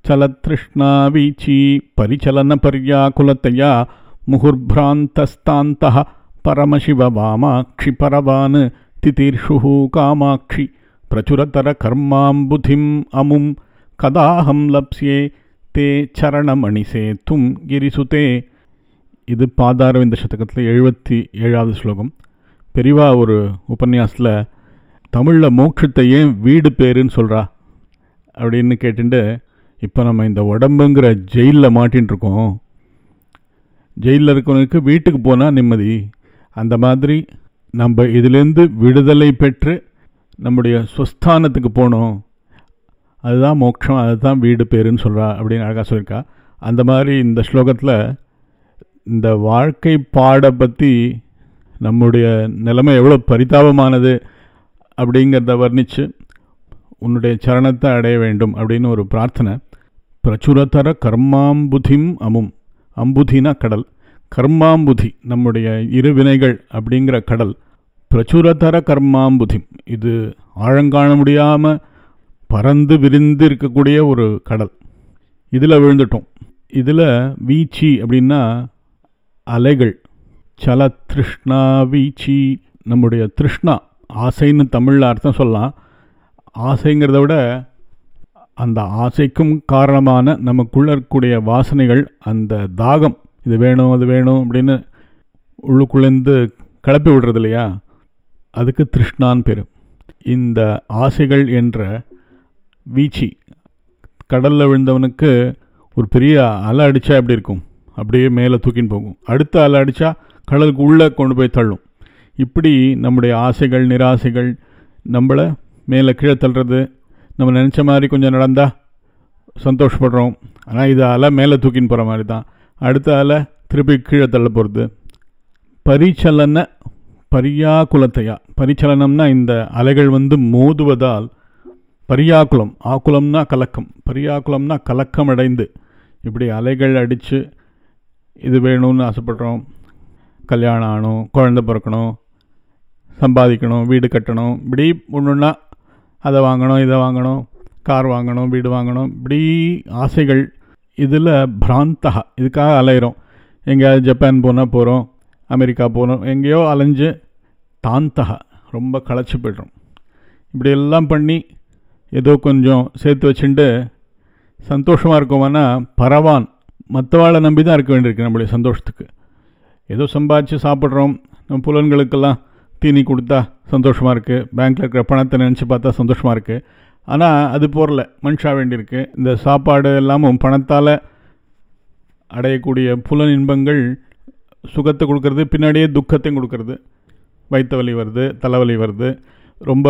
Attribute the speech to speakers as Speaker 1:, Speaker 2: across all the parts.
Speaker 1: चलतृष्णावीची परिचलनपर्याकुलतया मुहुर्भ्रान्तस्तान्तः परमशिववामाक्षिपरवान् तितीर्षुः कामाक्षि प्रचुरतरकर्माम्बुधिम् अमुं कदाहं लप्स्ये ते சரணமணிசேத்தும் கிரிசுதே இது பாதாரவிந்த சதகத்தில் எழுபத்தி ஏழாவது ஸ்லோகம் பெரிவா ஒரு உபன்யாசத்தில் தமிழில் மோட்சத்தை ஏன் வீடு பேருன்னு சொல்கிறா அப்படின்னு கேட்டுட்டு இப்போ நம்ம இந்த உடம்புங்கிற ஜெயிலில் மாட்டின்னு இருக்கோம் ஜெயிலில் இருக்கவனுக்கு வீட்டுக்கு போனால் நிம்மதி அந்த மாதிரி நம்ம இதிலேருந்து விடுதலை பெற்று நம்முடைய ஸ்வஸ்தானத்துக்கு போகணும் அதுதான் மோட்சம் அதுதான் வீடு பேருன்னு சொல்கிறா அப்படின்னு அழகாக சொல்லியிருக்கா அந்த மாதிரி இந்த ஸ்லோகத்தில் இந்த வாழ்க்கை பாடை பற்றி நம்முடைய நிலைமை எவ்வளோ பரிதாபமானது அப்படிங்கிறத வர்ணித்து உன்னுடைய சரணத்தை அடைய வேண்டும் அப்படின்னு ஒரு பிரார்த்தனை பிரச்சுரதர கர்மாம்புதிம் அமும் அம்புதினா கடல் கர்மாம்புதி நம்முடைய இரு வினைகள் அப்படிங்கிற கடல் பிரச்சுரதர கர்மாம்புதிம் இது ஆழங்காண முடியாமல் பறந்து விரிந்து இருக்கக்கூடிய ஒரு கடல் இதில் விழுந்துட்டோம் இதில் வீச்சி அப்படின்னா அலைகள் சல திருஷ்ணா வீச்சி நம்முடைய திருஷ்ணா ஆசைன்னு தமிழில் அர்த்தம் சொல்லலாம் ஆசைங்கிறத விட அந்த ஆசைக்கும் காரணமான நமக்குள்ள இருக்கக்கூடிய வாசனைகள் அந்த தாகம் இது வேணும் அது வேணும் அப்படின்னு உள்ளுக்குள்ளேருந்து கிளப்பி விடுறது இல்லையா அதுக்கு திருஷ்ணான்னு பேர் இந்த ஆசைகள் என்ற வீச்சி கடலில் விழுந்தவனுக்கு ஒரு பெரிய அலை அடித்தா எப்படி இருக்கும் அப்படியே மேலே தூக்கின்னு போகும் அடுத்த அலை அடித்தா கடலுக்கு உள்ளே கொண்டு போய் தள்ளும் இப்படி நம்முடைய ஆசைகள் நிராசைகள் நம்மளை மேலே கீழே தள்ளுறது நம்ம நினச்ச மாதிரி கொஞ்சம் நடந்தால் சந்தோஷப்படுறோம் ஆனால் இது அலை மேலே தூக்கின்னு போகிற மாதிரி தான் அடுத்த அலை திருப்பி கீழே தள்ள போகிறது பரிச்சலன பரியாக்குலத்தையா பரிச்சலனம்னா இந்த அலைகள் வந்து மோதுவதால் பரியாக்குலம் ஆக்குலம்னா கலக்கம் பரியாக்குலம்னா கலக்கம் அடைந்து இப்படி அலைகள் அடித்து இது வேணும்னு ஆசைப்படுறோம் கல்யாணம் ஆகணும் குழந்த பிறக்கணும் சம்பாதிக்கணும் வீடு கட்டணும் இப்படி ஒன்றுன்னா அதை வாங்கணும் இதை வாங்கணும் கார் வாங்கணும் வீடு வாங்கணும் இப்படி ஆசைகள் இதில் பிராந்தகா இதுக்காக அலையிறோம் எங்கேயாவது ஜப்பான் போனால் போகிறோம் அமெரிக்கா போகிறோம் எங்கேயோ அலைஞ்சு தாந்தகா ரொம்ப களைச்சி போய்ட்றோம் இப்படி எல்லாம் பண்ணி ஏதோ கொஞ்சம் சேர்த்து வச்சுட்டு சந்தோஷமாக இருக்கோம்னா பரவான் மற்றவாளை நம்பி தான் இருக்க வேண்டியிருக்கு நம்மளுடைய சந்தோஷத்துக்கு ஏதோ சம்பாதிச்சு சாப்பிட்றோம் நம்ம புலன்களுக்கெல்லாம் தீனி கொடுத்தா சந்தோஷமாக இருக்குது பேங்க்கில் இருக்கிற பணத்தை நினச்சி பார்த்தா சந்தோஷமாக இருக்குது ஆனால் அது போரல மனுஷா வேண்டியிருக்கு இந்த சாப்பாடு எல்லாமும் பணத்தால் அடையக்கூடிய புலன் இன்பங்கள் சுகத்தை கொடுக்கறது பின்னாடியே துக்கத்தையும் கொடுக்கறது வயிற்று வலி வருது தலைவலி வருது ரொம்ப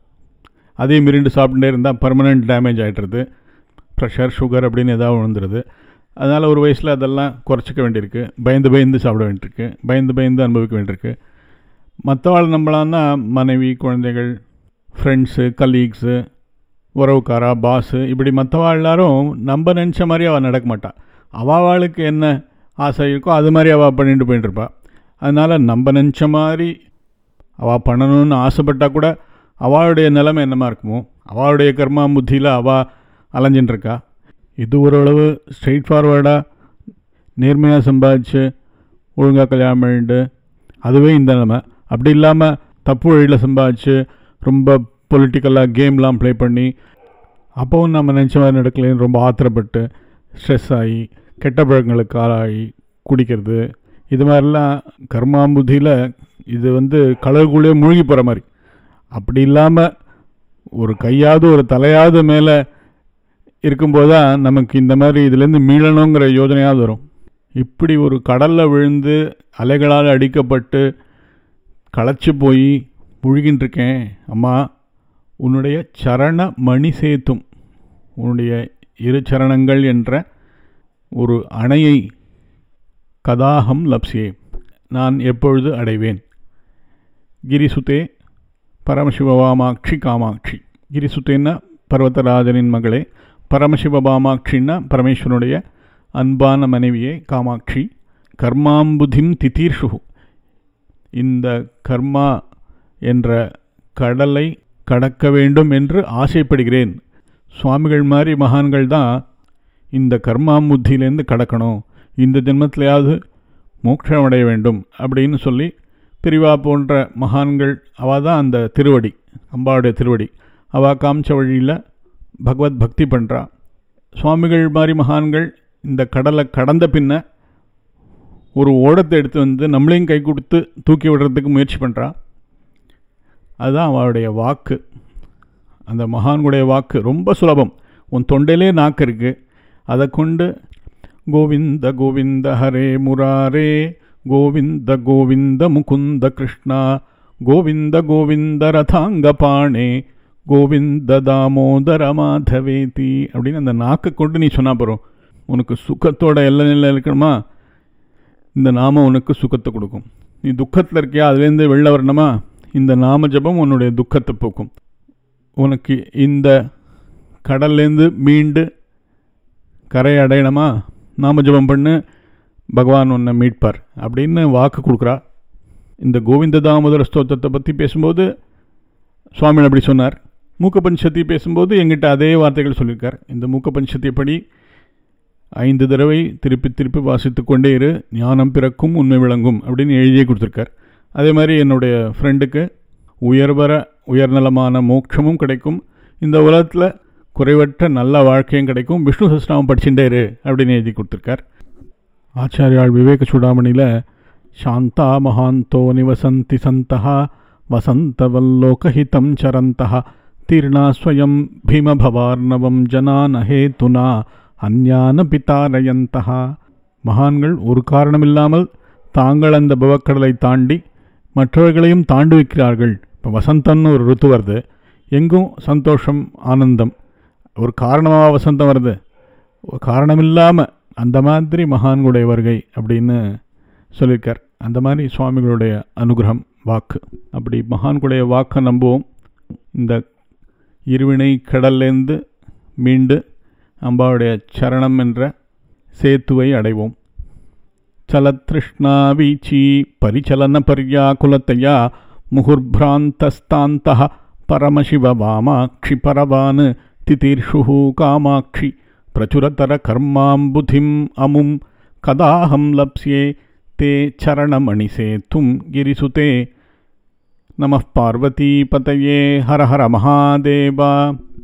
Speaker 1: அதே மிரிண்டு சாப்பிட்டுட்டே இருந்தால் பர்மனெண்ட் டேமேஜ் ஆகிட்டுருது ப்ரெஷர் சுகர் அப்படின்னு ஏதாவது விழுந்துருது அதனால் ஒரு வயசில் அதெல்லாம் குறைச்சிக்க வேண்டியிருக்கு பயந்து பயந்து சாப்பிட வேண்டியிருக்கு பயந்து பயந்து அனுபவிக்க வேண்டியிருக்கு மற்றவாள் நம்மளான்னா மனைவி குழந்தைகள் ஃப்ரெண்ட்ஸு கலீக்ஸு உறவுக்காரா பாஸு இப்படி மற்றவாள் எல்லாரும் நம்ம நினச்ச மாதிரி அவள் நடக்க மாட்டாள் அவாளுக்கு என்ன ஆசை இருக்கோ அது மாதிரி அவள் பண்ணிட்டு போயிட்டுருப்பா அதனால் நம்ம நினச்ச மாதிரி அவள் பண்ணணும்னு ஆசைப்பட்டால் கூட அவளுடைய நிலைமை என்னமா இருக்குமோ அவளுடைய கர்மா புத்தியில் அவள் அலைஞ்சின்னு இருக்கா இது ஓரளவு ஸ்ட்ரெயிட் ஃபார்வர்டாக நேர்மையாக சம்பாதிச்சு ஒழுங்காக கல்யாணம் பண்ணிட்டு அதுவே இந்த நிலைமை அப்படி இல்லாமல் தப்பு வழியில் சம்பாதிச்சு ரொம்ப பொலிட்டிக்கலாக கேம்லாம் ப்ளே பண்ணி அப்போவும் நம்ம நினச்ச மாதிரி நடக்கலைன்னு ரொம்ப ஆத்திரப்பட்டு ஸ்ட்ரெஸ் ஆகி கெட்ட பழக்கங்களுக்கு ஆளாகி குடிக்கிறது இது மாதிரிலாம் கர்மாம்புதியில் இது வந்து கடலுக்குள்ளேயே மூழ்கி போகிற மாதிரி அப்படி இல்லாமல் ஒரு கையாவது ஒரு தலையாவது மேலே இருக்கும்போது தான் நமக்கு இந்த மாதிரி இதுலேருந்து மீளணுங்கிற யோஜனையாவது வரும் இப்படி ஒரு கடலில் விழுந்து அலைகளால் அடிக்கப்பட்டு களைச்சி போய் முழுகின்னு இருக்கேன் அம்மா உன்னுடைய சரண மணி சேத்தும் உன்னுடைய இரு சரணங்கள் என்ற ஒரு அணையை கதாகம் லப்சியே நான் எப்பொழுது அடைவேன் கிரிசுதே பரமசிவபாமாட்சி காமாட்சி கிரிசுத்தேன்னா பர்வதராஜனின் மகளே பரமசிவபாமாட்சின்னா பரமேஸ்வரனுடைய அன்பான மனைவியே காமாட்சி கர்மாம்புதிம் திதீர்ஷு இந்த கர்மா என்ற கடலை கடக்க வேண்டும் என்று ஆசைப்படுகிறேன் சுவாமிகள் மாதிரி மகான்கள் தான் இந்த கர்மாமுத்தியிலேருந்து கடக்கணும் இந்த ஜென்மத்திலேயாவது மோட்சம் அடைய வேண்டும் அப்படின்னு சொல்லி பிரிவா போன்ற மகான்கள் அவள் தான் அந்த திருவடி அம்பாவுடைய திருவடி அவள் காமிச்ச வழியில் பகவத் பக்தி பண்ணுறா சுவாமிகள் மாதிரி மகான்கள் இந்த கடலை கடந்த பின்ன ஒரு ஓடத்தை எடுத்து வந்து நம்மளையும் கை கொடுத்து தூக்கி விடுறதுக்கு முயற்சி பண்ணுறா அதுதான் அவளுடைய வாக்கு அந்த மகான்களுடைய வாக்கு ரொம்ப சுலபம் உன் தொண்டையிலே நாக்கு இருக்குது அதை கொண்டு கோவிந்த கோவிந்த ஹரே முராரே கோவிந்த கோவிந்த முகுந்த கிருஷ்ணா கோவிந்த கோவிந்த ரதாங்க பாணே கோவிந்த தாமோதர மாதவேதி அப்படின்னு அந்த நாக்கை கொண்டு நீ சொன்னா போகிறோம் உனக்கு சுகத்தோட எல்லை நிலை இருக்கணுமா இந்த நாமம் உனக்கு சுகத்தை கொடுக்கும் நீ துக்கத்தில் இருக்கியா அதுலேருந்து வெளில வரணுமா இந்த நாம ஜபம் உன்னுடைய துக்கத்தை போக்கும் உனக்கு இந்த கடல்லேருந்து மீண்டு கரை அடையணுமா நாம ஜபம் பண்ணு பகவான் உன்னை மீட்பார் அப்படின்னு வாக்கு கொடுக்குறா இந்த கோவிந்த தாமோதர ஸ்தோத்திரத்தை பற்றி பேசும்போது சுவாமி அப்படி சொன்னார் மூக்க பஞ்சத்தி பேசும்போது எங்கிட்ட அதே வார்த்தைகள் சொல்லியிருக்கார் இந்த மூக்க பஞ்சத்தியப்படி ஐந்து தடவை திருப்பி திருப்பி வாசித்து கொண்டே இரு ஞானம் பிறக்கும் உண்மை விளங்கும் அப்படின்னு எழுதியே கொடுத்துருக்கார் அதே மாதிரி என்னுடைய ஃப்ரெண்டுக்கு உயர்வர உயர்நலமான மோட்சமும் கிடைக்கும் இந்த உலகத்தில் குறைவற்ற நல்ல வாழ்க்கையும் கிடைக்கும் விஷ்ணு சஸ்நாமம் படிச்சுட்டே இரு அப்படின்னு எழுதி கொடுத்துருக்கார் ஆச்சாரியால் விவேக சூடாமணியில் சாந்தா மகாந்தோ நிவசந்தி சந்தா வசந்தவல்லோகஹிதம் சரந்தா தீர்ணா ஸ்வயம் பீமபவார்ணவம் ஜனான ஹேதுனா அந்யான பிதாரயந்தா மகான்கள் ஒரு காரணமில்லாமல் தாங்கள் அந்த பவக்கடலை தாண்டி மற்றவர்களையும் தாண்டு வைக்கிறார்கள் இப்போ வசந்தம்னு ஒரு ருத்து வருது எங்கும் சந்தோஷம் ஆனந்தம் ஒரு காரணமாக வசந்தம் வருது ஒரு காரணமில்லாமல் அந்த மாதிரி மகான்களுடைய வருகை அப்படின்னு சொல்லியிருக்கார் அந்த மாதிரி சுவாமிகளுடைய அனுகிரகம் வாக்கு அப்படி மகான்களுடைய வாக்கை நம்புவோம் இந்த இருவினை கடல்லேருந்து மீண்டு அம்பாவுடைய சரணம் என்ற சேத்துவை அடைவோம் చలతృష్ణావీచీ పరిచలన పర్యాకులతయా ముహుర్భ్రాంతస్తాంత పరమశివ వామాక్షి పరవాన్ తితీర్షు కామాక్షి ప్రచురతర కర్మాంబుధిం అముం కదాహం లప్స్యే తే చరణమణిసేతుం గిరిసుతే నమః పార్వతీపతయే హర హర మహాదేవ